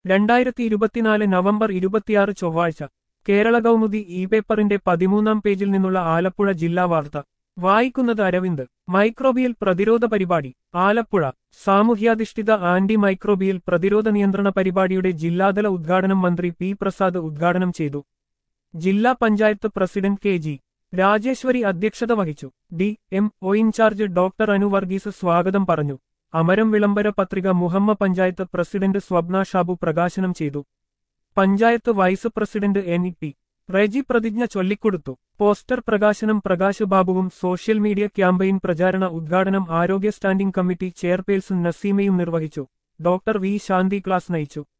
രണ്ടായിരത്തി ഇരുപത്തിനാല് നവംബർ ഇരുപത്തിയാറ് ചൊവ്വാഴ്ച കേരള കൗമുദി ഇ പേപ്പറിന്റെ പതിമൂന്നാം പേജിൽ നിന്നുള്ള ആലപ്പുഴ ജില്ലാ വാർത്ത വായിക്കുന്നത് അരവിന്ദ് മൈക്രോബിയൽ പ്രതിരോധ പരിപാടി ആലപ്പുഴ സാമൂഹ്യാധിഷ്ഠിത ആന്റി മൈക്രോബിയൽ പ്രതിരോധ നിയന്ത്രണ പരിപാടിയുടെ ജില്ലാതല ഉദ്ഘാടനം മന്ത്രി പി പ്രസാദ് ഉദ്ഘാടനം ചെയ്തു ജില്ലാ panchayat president K G Rajeshwari അധ്യക്ഷത വഹിച്ചു D M O in charge doctor Anu Varghese സ്വാഗതം പറഞ്ഞു അമരം വിളംബര പത്രിക മുഹമ്മ പഞ്ചായത്ത് പ്രസിഡന്റ് സ്വപ്ന ഷാബു പ്രകാശനം ചെയ്തു panchayat vice president N E P Reji പ്രതിജ്ഞ ചൊല്ലിക്കൊടുത്തു പോസ്റ്റർ പ്രകാശനം പ്രകാശ് ബാബുവും സോഷ്യൽ മീഡിയ ക്യാമ്പയിൻ പ്രചാരണ ഉദ്ഘാടനം ആരോഗ്യ സ്റ്റാൻഡിംഗ് കമ്മിറ്റി ചെയർപേഴ്സൺ നസീമയും നിർവഹിച്ചു ഡോക്ടർ വി ശാന്തി ക്ലാസ് നയിച്ചു